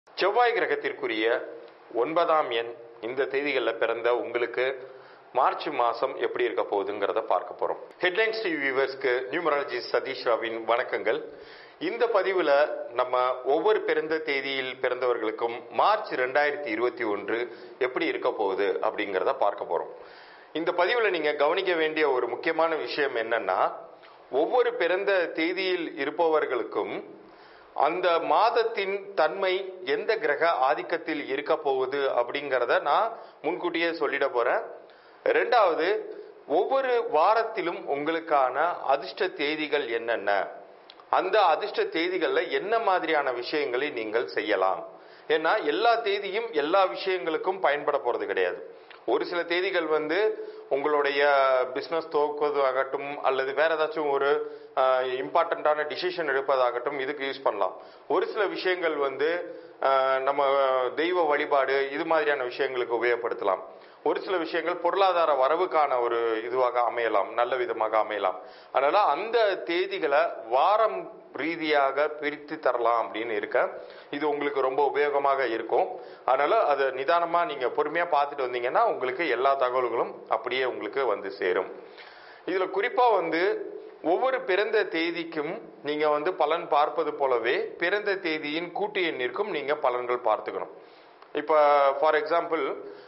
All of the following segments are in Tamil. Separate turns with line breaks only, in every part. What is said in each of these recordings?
செவ்வாய் கிரகத்திற்குரிய ஒன்பதாம் எண் இந்த தேதிகளில் பிறந்த உங்களுக்கு மார்ச் மாசம் எப்படி இருக்க போகுதுங்கிறத பார்க்க போறோம் ஹெட்லைன்ஸ் டிவி வியூவர்ஸ்க்கு நியூமராலஜி சதீஷ் ராவின் வணக்கங்கள் இந்த பதிவுல நம்ம ஒவ்வொரு பிறந்த தேதியில் பிறந்தவர்களுக்கும் மார்ச் ரெண்டாயிரத்தி இருபத்தி ஒன்று எப்படி இருக்க போகுது அப்படிங்கிறத பார்க்க போறோம் இந்த பதிவுல நீங்க கவனிக்க வேண்டிய ஒரு முக்கியமான விஷயம் என்னன்னா ஒவ்வொரு பிறந்த தேதியில் இருப்பவர்களுக்கும் அந்த மாதத்தின் தன்மை எந்த கிரக ஆதிக்கத்தில் இருக்க போகுது அப்படிங்கிறத நான் முன்கூட்டியே சொல்லிட போறேன் ரெண்டாவது ஒவ்வொரு வாரத்திலும் உங்களுக்கான அதிர்ஷ்ட தேதிகள் என்னென்ன அந்த அதிர்ஷ்ட தேதிகளில் என்ன மாதிரியான விஷயங்களை நீங்கள் செய்யலாம் ஏன்னா எல்லா தேதியும் எல்லா விஷயங்களுக்கும் பயன்பட போறது கிடையாது ஒரு சில தேதிகள் வந்து உங்களுடைய பிஸ்னஸ் துவக்குவதாகட்டும் அல்லது வேற ஏதாச்சும் ஒரு இம்பார்ட்டண்ட்டான டிசிஷன் எடுப்பதாகட்டும் இதுக்கு யூஸ் பண்ணலாம் ஒரு சில விஷயங்கள் வந்து ஆஹ், நம்ம தெய்வ வழிபாடு இது மாதிரியான விஷயங்களுக்கு உபயோகப்படுத்தலாம் ஒரு சில விஷயங்கள் பொருளாதார வரவுக்கான ஒரு இதுவாக அமையலாம் நல்ல விதமாக அமையலாம் அதனால அந்த தேதிகளை வாரம் ரீதியாக பிரித்து தரலாம் அப்படின்னு இருக்கேன் இது உங்களுக்கு ரொம்ப உபயோகமாக இருக்கும் அதனால அதை நிதானமா நீங்க பொறுமையா பார்த்துட்டு வந்தீங்கன்னா உங்களுக்கு எல்லா தகவல்களும் அப்படியே உங்களுக்கு வந்து சேரும் இதுல குறிப்பா வந்து ஒவ்வொரு பிறந்த தேதிக்கும் நீங்க வந்து பலன் பார்ப்பது போலவே பிறந்த தேதியின் கூட்டு எண்ணிற்கும் நீங்க பலன்கள் பார்த்துக்கணும் இப்ப ஃபார் எக்ஸாம்பிள்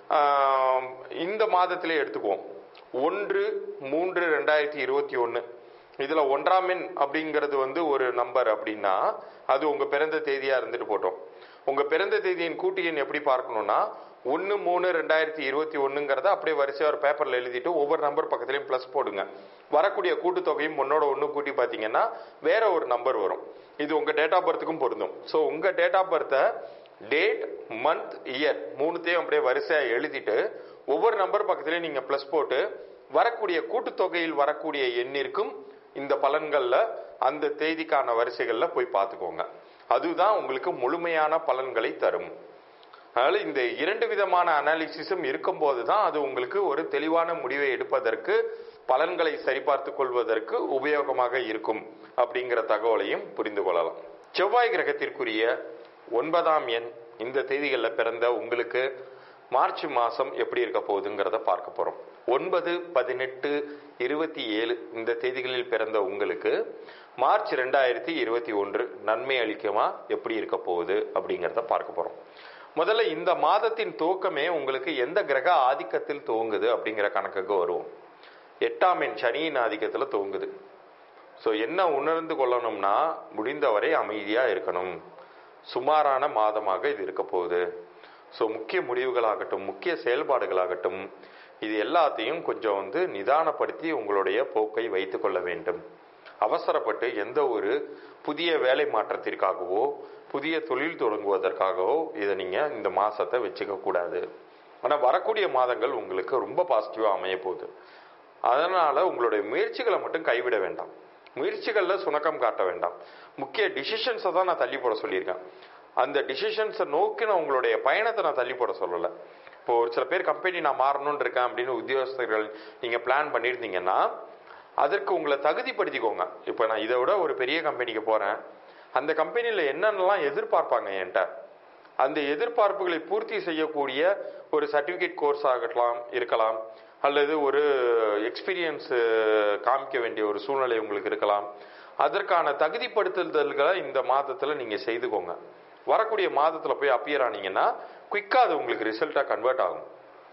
இந்த மாதத்திலே எடுத்துக்குவோம் ஒன்று மூன்று ரெண்டாயிரத்தி இருபத்தி ஒன்று இதுல ஒன்றாம் எண் அப்படிங்கிறது வந்து ஒரு நம்பர் அப்படின்னா அது உங்க பிறந்த தேதியா இருந்துட்டு போட்டோம் உங்க பிறந்த தேதியின் கூட்டு எண் எப்படி பார்க்கணும்னா ஒன்று மூணு ரெண்டாயிரத்தி இருபத்தி ஒன்றுங்கிறத அப்படியே வரிசையா ஒரு பேப்பர்ல எழுதிட்டு ஒவ்வொரு நம்பர் பக்கத்துலயும் ப்ளஸ் போடுங்க வரக்கூடிய கூட்டுத்தொகையும் ஒன்னோட ஒன்று கூட்டி பார்த்தீங்கன்னா வேற ஒரு நம்பர் வரும் இது உங்க டேட் ஆஃப் பர்த்துக்கும் பொருந்தும் ஸோ உங்க டேட் ஆஃப் பர்த்தை டேட் மந்த் இயர் மூணுத்தையும் அப்படியே வரிசையா எழுதிட்டு ஒவ்வொரு நம்பர் பக்கத்துலயும் நீங்க ப்ளஸ் போட்டு வரக்கூடிய கூட்டுத்தொகையில் வரக்கூடிய எண்ணிற்கும் இந்த பலன்கள்ல அந்த தேதிக்கான வரிசைகள்ல போய் பார்த்துக்கோங்க அதுதான் உங்களுக்கு முழுமையான பலன்களை தரும் அதனால இந்த இரண்டு விதமான அனாலிசிஸும் இருக்கும்போது தான் அது உங்களுக்கு ஒரு தெளிவான முடிவை எடுப்பதற்கு பலன்களை சரிபார்த்து கொள்வதற்கு உபயோகமாக இருக்கும் அப்படிங்கிற தகவலையும் புரிந்து கொள்ளலாம் செவ்வாய் கிரகத்திற்குரிய ஒன்பதாம் எண் இந்த தேதிகளில் பிறந்த உங்களுக்கு மார்ச் மாசம் எப்படி இருக்க போகுதுங்கிறத பார்க்க போறோம் ஒன்பது பதினெட்டு இருபத்தி ஏழு இந்த தேதிகளில் பிறந்த உங்களுக்கு மார்ச் ரெண்டாயிரத்தி இருபத்தி ஒன்று நன்மை அளிக்குமா எப்படி இருக்க போகுது அப்படிங்கிறத பார்க்க போறோம் முதல்ல இந்த மாதத்தின் துவக்கமே உங்களுக்கு எந்த கிரக ஆதிக்கத்தில் துவங்குது அப்படிங்கிற கணக்குக்கு வருவோம் எட்டாம் எண் சனியின் ஆதிக்கத்துல துவங்குது ஸோ என்ன உணர்ந்து கொள்ளணும்னா முடிந்தவரை அமைதியா இருக்கணும் சுமாரான மாதமாக இது இருக்க போகுது ஸோ முக்கிய முடிவுகளாகட்டும் முக்கிய செயல்பாடுகளாகட்டும் இது எல்லாத்தையும் கொஞ்சம் வந்து நிதானப்படுத்தி உங்களுடைய போக்கை வைத்துக் கொள்ள வேண்டும் அவசரப்பட்டு எந்த ஒரு புதிய வேலை மாற்றத்திற்காகவோ புதிய தொழில் தொடங்குவதற்காகவோ இதை நீங்க இந்த மாசத்தை வச்சுக்க கூடாது ஆனா வரக்கூடிய மாதங்கள் உங்களுக்கு ரொம்ப பாசிட்டிவா அமைய போகுது அதனால உங்களுடைய முயற்சிகளை மட்டும் கைவிட வேண்டாம் முயற்சிகள்ல சுணக்கம் காட்ட வேண்டாம் முக்கிய டிசிஷன்ஸை தான் நான் தள்ளி போட சொல்லியிருக்கேன் அந்த டிசிஷன்ஸை நோக்கின உங்களுடைய பயணத்தை நான் தள்ளி போட சொல்லலை இப்போ ஒரு சில பேர் கம்பெனி நான் மாறணும்னு இருக்கேன் அப்படின்னு உத்தியோகஸ்தர்கள் நீங்க பிளான் பண்ணியிருந்தீங்கன்னா அதற்கு உங்களை தகுதிப்படுத்திக்கோங்க இப்போ நான் இதை விட ஒரு பெரிய கம்பெனிக்கு போறேன் அந்த கம்பெனியில் என்னென்னலாம் எதிர்பார்ப்பாங்க என்கிட்ட அந்த எதிர்பார்ப்புகளை பூர்த்தி செய்யக்கூடிய ஒரு சர்டிபிகேட் கோர்ஸ் ஆகலாம் இருக்கலாம் அல்லது ஒரு எக்ஸ்பீரியன்ஸ் காமிக்க வேண்டிய ஒரு சூழ்நிலை உங்களுக்கு இருக்கலாம் அதற்கான தகுதிப்படுத்துதல்களை இந்த மாதத்துல நீங்க செய்துக்கோங்க வரக்கூடிய மாதத்துல போய் அப்பியர் ஆனீங்கன்னா குயிக்கா அது உங்களுக்கு ரிசல்ட்டா கன்வெர்ட் ஆகும்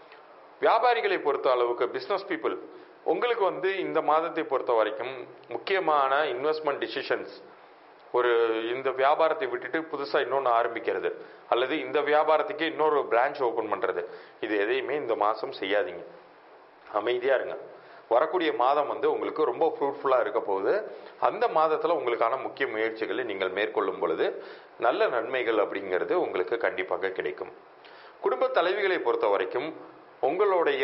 வியாபாரிகளை பொறுத்த அளவுக்கு பிசினஸ் பீப்புள் உங்களுக்கு வந்து இந்த மாதத்தை பொறுத்த வரைக்கும் முக்கியமான இன்வெஸ்ட்மெண்ட் டிசிஷன்ஸ் ஒரு இந்த வியாபாரத்தை விட்டுட்டு புதுசா இன்னொன்று ஆரம்பிக்கிறது அல்லது இந்த வியாபாரத்துக்கு இன்னொரு பிரான்ச் ஓபன் பண்றது இது எதையுமே இந்த மாசம் செய்யாதீங்க அமைதியா இருங்க வரக்கூடிய மாதம் வந்து உங்களுக்கு ரொம்ப ஃப்ரூட்ஃபுல்லா இருக்க போகுது அந்த மாதத்துல உங்களுக்கான முக்கிய முயற்சிகளை நீங்கள் மேற்கொள்ளும் பொழுது நல்ல நன்மைகள் அப்படிங்கிறது உங்களுக்கு கண்டிப்பாக கிடைக்கும் குடும்ப தலைவிகளை பொறுத்த வரைக்கும் உங்களுடைய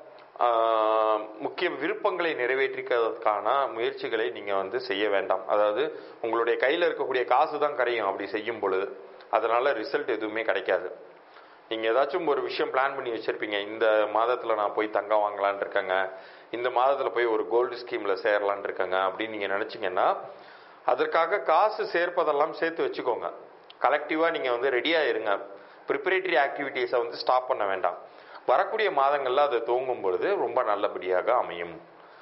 ஆஹ், முக்கிய விருப்பங்களை நிறைவேற்றிக்கிறதுக்கான முயற்சிகளை நீங்க வந்து செய்ய வேண்டாம் அதாவது உங்களுடைய கையில இருக்கக்கூடிய காசு தான் கரையும் அப்படி செய்யும் பொழுது அதனால ரிசல்ட் எதுவுமே கிடைக்காது நீங்க ஏதாச்சும் ஒரு விஷயம் பிளான் பண்ணி வச்சிருப்பீங்க இந்த மாதத்துல நான் போய் தங்கம் வாங்கலாம்னு இருக்கேங்க இந்த மாதத்துல போய் ஒரு கோல்டு ஸ்கீம்ல சேரலாம்னு இருக்கேங்க அப்படின்னு நீங்க நினைச்சீங்கன்னா அதற்காக காசு சேர்ப்பதெல்லாம் சேர்த்து வச்சுக்கோங்க கலெக்டிவாக நீங்கள் வந்து ரெடியாக இருங்க ப்ரிப்பரேட்டரி ஆக்டிவிட்டீஸை வந்து ஸ்டாப் பண்ண வேண்டாம் வரக்கூடிய மாதங்களில் அதை துவங்கும் பொழுது ரொம்ப நல்லபடியாக அமையும்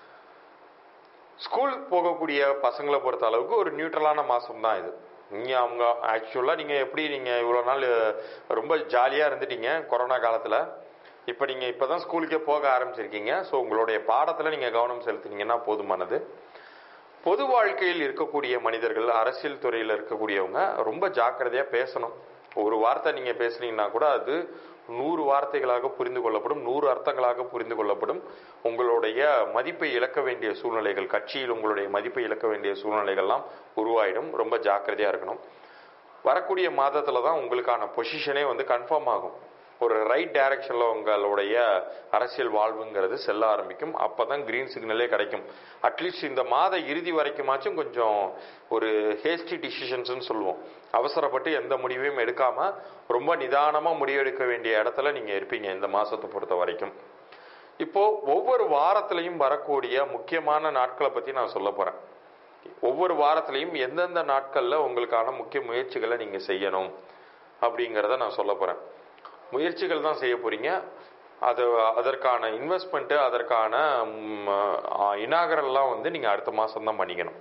ஸ்கூல் போகக்கூடிய பசங்களை பொறுத்த அளவுக்கு ஒரு நியூட்ரலான மாதம் தான் இது நீங்கள் அவங்க ஆக்சுவலாக நீங்கள் எப்படி நீங்கள் இவ்வளோ நாள் ரொம்ப ஜாலியாக இருந்துட்டீங்க கொரோனா காலத்தில் இப்போ நீங்கள் இப்போ தான் ஸ்கூலுக்கே போக ஆரம்பிச்சிருக்கீங்க ஸோ உங்களுடைய பாடத்தில் நீங்கள் கவனம் செலுத்தினீங்கன்னா போதுமானது பொது வாழ்க்கையில் இருக்கக்கூடிய மனிதர்கள் அரசியல் துறையில் இருக்கக்கூடியவங்க ரொம்ப ஜாக்கிரதையாக பேசணும் ஒரு வார்த்தை நீங்கள் பேசுனீங்கன்னா கூட அது நூறு வார்த்தைகளாக புரிந்து கொள்ளப்படும் நூறு அர்த்தங்களாக புரிந்து கொள்ளப்படும் உங்களுடைய மதிப்பை இழக்க வேண்டிய சூழ்நிலைகள் கட்சியில் உங்களுடைய மதிப்பை இழக்க வேண்டிய சூழ்நிலைகள்லாம் உருவாயிடும் ரொம்ப ஜாக்கிரதையாக இருக்கணும் வரக்கூடிய மாதத்தில் தான் உங்களுக்கான பொசிஷனே வந்து கன்ஃபார்ம் ஆகும் ஒரு ரைட் டைரக்ஷனில் உங்களுடைய அரசியல் வாழ்வுங்கிறது செல்ல ஆரம்பிக்கும் அப்போ தான் க்ரீன் சிக்னலே கிடைக்கும் அட்லீஸ்ட் இந்த மாத இறுதி வரைக்குமாச்சும் கொஞ்சம் ஒரு ஹேஸ்டி டிசிஷன்ஸ்னு சொல்லுவோம் அவசரப்பட்டு எந்த முடிவையும் எடுக்காமல் ரொம்ப நிதானமாக முடிவெடுக்க வேண்டிய இடத்துல நீங்கள் இருப்பீங்க இந்த மாதத்தை பொறுத்த வரைக்கும் இப்போ ஒவ்வொரு வாரத்திலையும் வரக்கூடிய முக்கியமான நாட்களை பற்றி நான் சொல்ல போகிறேன் ஒவ்வொரு வாரத்திலையும் எந்தெந்த நாட்களில் உங்களுக்கான முக்கிய முயற்சிகளை நீங்கள் செய்யணும் அப்படிங்கிறத நான் சொல்ல போகிறேன் முயற்சிகள் தான் செய்ய போறீங்க அது அதற்கான இன்வெஸ்ட்மெண்ட்டு அதற்கான இனாகரெல்லாம் வந்து நீங்கள் அடுத்த மாதம் தான் பண்ணிக்கணும்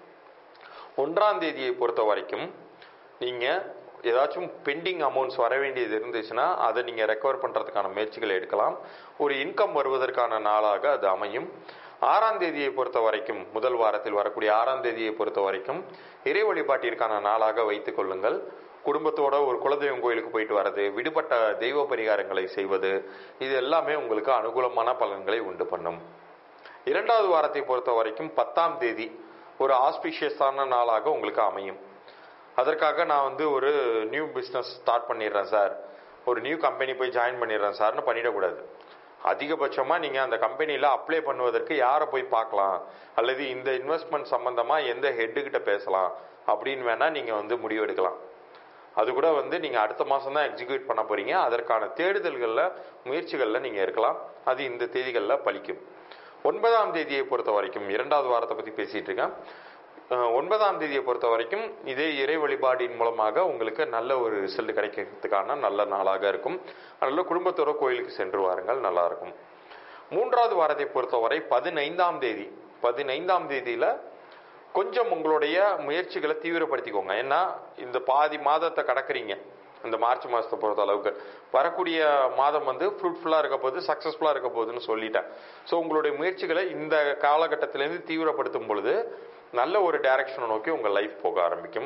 ஒன்றாம் தேதியை பொறுத்த வரைக்கும் நீங்கள் ஏதாச்சும் பெண்டிங் அமௌண்ட்ஸ் வர வேண்டியது இருந்துச்சுன்னா அதை நீங்கள் ரெக்கவர் பண்ணுறதுக்கான முயற்சிகளை எடுக்கலாம் ஒரு இன்கம் வருவதற்கான நாளாக அது அமையும் ஆறாம் தேதியை பொறுத்த வரைக்கும் முதல் வாரத்தில் வரக்கூடிய ஆறாம் தேதியை பொறுத்த வரைக்கும் இறை வழிபாட்டிற்கான நாளாக வைத்துக் கொள்ளுங்கள் குடும்பத்தோட ஒரு குலதெய்வம் கோயிலுக்கு போயிட்டு வர்றது விடுபட்ட தெய்வ பரிகாரங்களை செய்வது இது எல்லாமே உங்களுக்கு அனுகூலமான பலன்களை உண்டு பண்ணும் இரண்டாவது வாரத்தை பொறுத்த வரைக்கும் பத்தாம் தேதி ஒரு ஆஸ்பிஷியஸான நாளாக உங்களுக்கு அமையும் அதற்காக நான் வந்து ஒரு நியூ பிஸ்னஸ் ஸ்டார்ட் பண்ணிடுறேன் சார் ஒரு நியூ கம்பெனி போய் ஜாயின் பண்ணிடுறேன் சார்னு பண்ணிடக்கூடாது அதிகபட்சமாக நீங்கள் அந்த கம்பெனியில் அப்ளை பண்ணுவதற்கு யாரை போய் பார்க்கலாம் அல்லது இந்த இன்வெஸ்ட்மெண்ட் சம்பந்தமாக எந்த ஹெட்டுக்கிட்ட பேசலாம் அப்படின்னு வேணால் நீங்கள் வந்து முடிவெடுக்கலாம் அது கூட வந்து நீங்கள் அடுத்த மாதம் தான் எக்ஸிக்யூட் பண்ண போறீங்க அதற்கான தேடுதல்களில் முயற்சிகளில் நீங்கள் இருக்கலாம் அது இந்த தேதிகளில் பலிக்கும் ஒன்பதாம் தேதியை பொறுத்த வரைக்கும் இரண்டாவது வாரத்தை பற்றி பேசிட்டு இருக்கேன் அஹ் ஒன்பதாம் தேதியை பொறுத்த வரைக்கும் இதே இறை வழிபாடின் மூலமாக உங்களுக்கு நல்ல ஒரு ரிசல்ட் கிடைக்கிறதுக்கான நல்ல நாளாக இருக்கும் அதனால குடும்பத்தோட கோயிலுக்கு சென்று வாருங்கள் நல்லா இருக்கும் மூன்றாவது வாரத்தை பொறுத்தவரை பதினைந்தாம் தேதி பதினைந்தாம் தேதியில கொஞ்சம் உங்களுடைய முயற்சிகளை தீவிரப்படுத்திக்கோங்க ஏன்னா இந்த பாதி மாதத்தை கடக்குறீங்க இந்த மார்ச் மாதத்தை பொறுத்த அளவுக்கு வரக்கூடிய மாதம் வந்து ஃப்ரூட்ஃபுல்லாக இருக்க போகுது சக்ஸஸ்ஃபுல்லாக இருக்க போகுதுன்னு சொல்லிட்டேன் ஸோ உங்களுடைய முயற்சிகளை இந்த காலகட்டத்திலேருந்து தீவிரப்படுத்தும் பொழுது நல்ல ஒரு டைரக்ஷனை நோக்கி உங்கள் லைஃப் போக ஆரம்பிக்கும்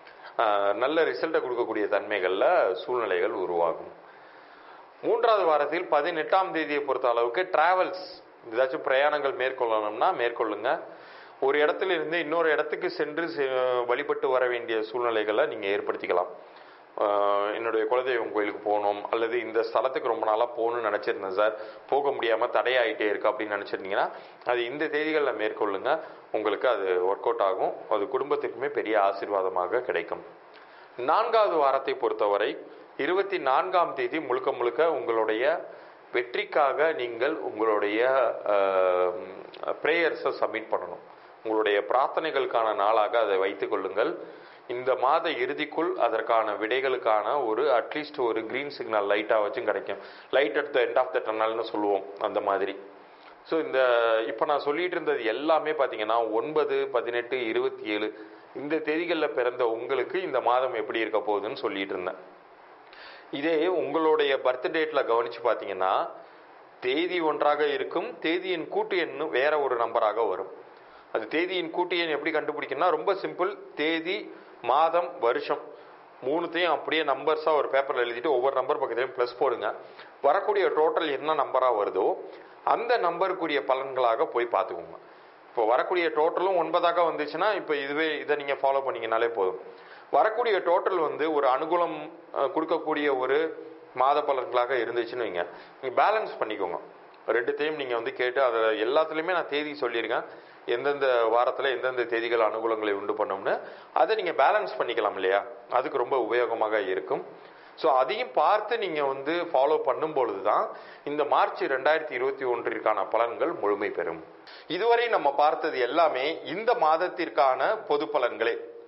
ஆஹ் நல்ல ரிசல்ட்டை கொடுக்கக்கூடிய தன்மைகளில் சூழ்நிலைகள் உருவாகும் மூன்றாவது வாரத்தில் பதினெட்டாம் தேதியை பொறுத்த அளவுக்கு டிராவல்ஸ் ஏதாச்சும் பிரயாணங்கள் மேற்கொள்ளணும்னா மேற்கொள்ளுங்க ஒரு இடத்துல இருந்து இன்னொரு இடத்துக்கு சென்று செ- வழிபட்டு வர வேண்டிய சூழ்நிலைகளை நீங்கள் ஏற்படுத்திக்கலாம் ஆஹ் என்னுடைய குலதெய்வம் கோயிலுக்கு போகணும் அல்லது இந்த ஸ்தலத்துக்கு ரொம்ப நாளாக போகணும்னு நினச்சிருந்தேன் சார் போக முடியாமல் தடையாயிட்டே இருக்கு அப்படின்னு நினச்சிருந்தீங்கன்னா அது இந்த தேதிகளில் மேற்கொள்ளுங்க உங்களுக்கு அது ஒர்க் அவுட் ஆகும் அது குடும்பத்திற்குமே பெரிய ஆசீர்வாதமாக கிடைக்கும் நான்காவது வாரத்தை பொறுத்தவரை இருபத்தி நான்காம் தேதி முழுக்க முழுக்க உங்களுடைய வெற்றிக்காக நீங்கள் உங்களுடைய ப்ரேயர்ஸை சப்மிட் பண்ணணும் உங்களுடைய பிரார்த்தனைகளுக்கான நாளாக அதை வைத்துக் கொள்ளுங்கள் இந்த மாத இறுதிக்குள் அதற்கான விடைகளுக்கான ஒரு அட்லீஸ்ட் ஒரு கிரீன் சிக்னல் லைட்டாக வச்சும் கிடைக்கும் light at the end of the டனல்னு சொல்லுவோம் அந்த மாதிரி ஸோ இந்த இப்போ நான் சொல்லிட்டு இருந்தது எல்லாமே பார்த்தீங்கன்னா ஒன்பது பதினெட்டு இருபத்தி ஏழு இந்த தேதிகளில் பிறந்த உங்களுக்கு இந்த மாதம் எப்படி இருக்க போகுதுன்னு சொல்லிட்டு இருந்தேன் இதே உங்களுடைய பர்த் டேட்ல கவனிச்சு பார்த்தீங்கன்னா தேதி ஒன்றாக இருக்கும் தேதியின் கூட்டு எண் வேற ஒரு நம்பராக வரும் அது தேதியின் கூட்டு எண் எப்படி கண்டுபிடிக்கணும்னா ரொம்ப சிம்பிள் தேதி மாதம் வருஷம் மூணுத்தையும் அப்படியே நம்பர்ஸாக ஒரு பேப்பரில் எழுதிட்டு ஒவ்வொரு நம்பர் பக்கத்துலையும் ப்ளஸ் போடுங்க வரக்கூடிய டோட்டல் என்ன நம்பராக வருதோ அந்த நம்பருக்குரிய பலன்களாக போய் பார்த்துக்கோங்க இப்போ வரக்கூடிய டோட்டலும் ஒன்பதாக வந்துச்சுன்னா இப்போ இதுவே இதை நீங்கள் ஃபாலோ பண்ணீங்கனாலே போதும் வரக்கூடிய டோட்டல் வந்து ஒரு அனுகூலம் அஹ், கொடுக்கக்கூடிய ஒரு மாத பலன்களாக இருந்துச்சுன்னு வைங்க நீங்கள் பேலன்ஸ் பண்ணிக்கோங்க ரெண்டுத்தையும் நீங்கள் வந்து கேட்டு அதை எல்லாத்துலேயுமே நான் தேதி சொல்லியிருக்கேன் எந்தெந்த வாரத்தில் எந்தெந்த தேதிகள் அனுகூலங்களை உண்டு பண்ணும்னு அதை நீங்கள் பேலன்ஸ் பண்ணிக்கலாம் இல்லையா அதுக்கு ரொம்ப உபயோகமாக இருக்கும் ஸோ அதையும் பார்த்து நீங்கள் வந்து ஃபாலோ பண்ணும் பொழுது தான் இந்த மார்ச் ரெண்டாயிரத்தி இருபத்தி ஒன்றிற்கான பலன்கள் முழுமை பெறும் இதுவரை நம்ம பார்த்தது எல்லாமே இந்த மாதத்திற்கான பொது பலன்களே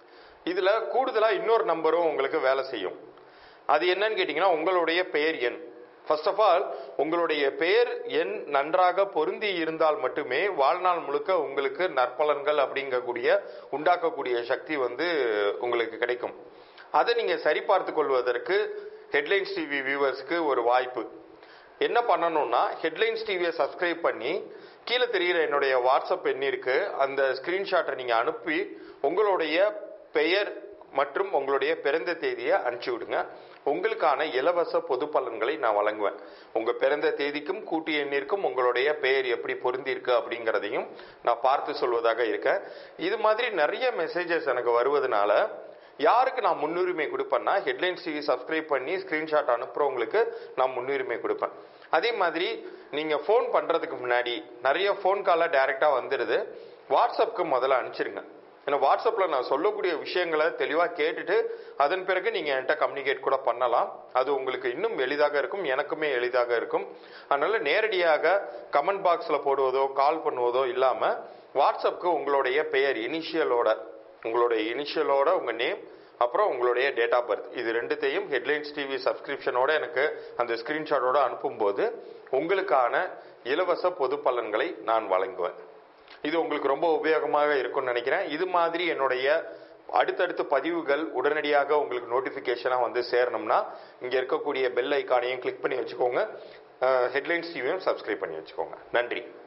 இதுல கூடுதலா இன்னொரு நம்பரும் உங்களுக்கு வேலை செய்யும் அது என்னன்னு கேட்டீங்கன்னா உங்களுடைய பெயர் எண் ஃபர்ஸ்ட் ஆஃப் ஆல் உங்களுடைய பெயர் எண் நன்றாக பொருந்தி இருந்தால் மட்டுமே வாழ்நாள் முழுக்க உங்களுக்கு நற்பலன்கள் அப்படிங்கக்கூடிய உண்டாக்கக்கூடிய சக்தி வந்து உங்களுக்கு கிடைக்கும் அதை நீங்க சரிபார்த்து கொள்வதற்கு ஹெட்லைன்ஸ் டிவி வியூவர்ஸ்க்கு ஒரு வாய்ப்பு என்ன பண்ணணும்னா ஹெட்லைன்ஸ் டிவியை சப்ஸ்கிரைப் பண்ணி கீழே தெரிகிற என்னுடைய வாட்ஸ்அப் எண்ணிற்கு அந்த ஸ்கிரீன்ஷாட்டை நீங்க அனுப்பி உங்களுடைய பெயர் மற்றும் உங்களுடைய பிறந்த தேதியை அனுப்பிச்சு விடுங்க உங்களுக்கான இலவச பொது பலன்களை நான் வழங்குவேன் உங்க பிறந்த தேதிக்கும் கூட்டு எண்ணிற்கும் உங்களுடைய பெயர் எப்படி பொருந்தி இருக்கு அப்படிங்கிறதையும் நான் பார்த்து சொல்வதாக இருக்கேன் இது மாதிரி நிறைய மெசேஜஸ் எனக்கு வருவதனால யாருக்கு நான் முன்னுரிமை கொடுப்பேன்னா ஹெட்லைன்ஸ் டிவி சப்ஸ்கிரைப் பண்ணி ஸ்கிரீன்ஷாட் அனுப்புறவங்களுக்கு நான் முன்னுரிமை கொடுப்பேன் அதே மாதிரி நீங்க ஃபோன் பண்றதுக்கு முன்னாடி நிறைய ஃபோன் காலாக டைரக்டா வந்துடுது வாட்ஸ்அப்க்கு முதல்ல அனுப்பிச்சிருங்க ஏன்னா வாட்ஸ்அப்பில் நான் சொல்லக்கூடிய விஷயங்களை தெளிவாக கேட்டுட்டு அதன் பிறகு நீங்கள் என்கிட்ட கம்யூனிகேட் கூட பண்ணலாம் அது உங்களுக்கு இன்னும் எளிதாக இருக்கும் எனக்குமே எளிதாக இருக்கும் அதனால நேரடியாக கமெண்ட் பாக்ஸில் போடுவதோ கால் பண்ணுவதோ இல்லாமல் வாட்ஸ்அப்புக்கு உங்களுடைய பெயர் இனிஷியலோட உங்களுடைய இனிஷியலோட உங்கள் நேம் அப்புறம் உங்களுடைய டேட் ஆஃப் பர்த் இது ரெண்டுத்தையும் ஹெட்லைன்ஸ் டிவி சப்ஸ்கிரிப்ஷனோட எனக்கு அந்த ஸ்கிரீன்ஷாட்டோட அனுப்பும்போது உங்களுக்கான இலவச பொது பலன்களை நான் வழங்குவேன் இது உங்களுக்கு ரொம்ப உபயோகமாக இருக்கும்னு நினைக்கிறேன் இது மாதிரி என்னுடைய அடுத்தடுத்த பதிவுகள் உடனடியாக உங்களுக்கு நோட்டிபிகேஷனாக வந்து சேரணும்னா இங்க இருக்கக்கூடிய பெல் ஐக்கானையும் கிளிக் பண்ணி வச்சுக்கோங்க ஹெட்லைன்ஸ் டிவியும் சப்ஸ்கிரைப் பண்ணி வச்சுக்கோங்க நன்றி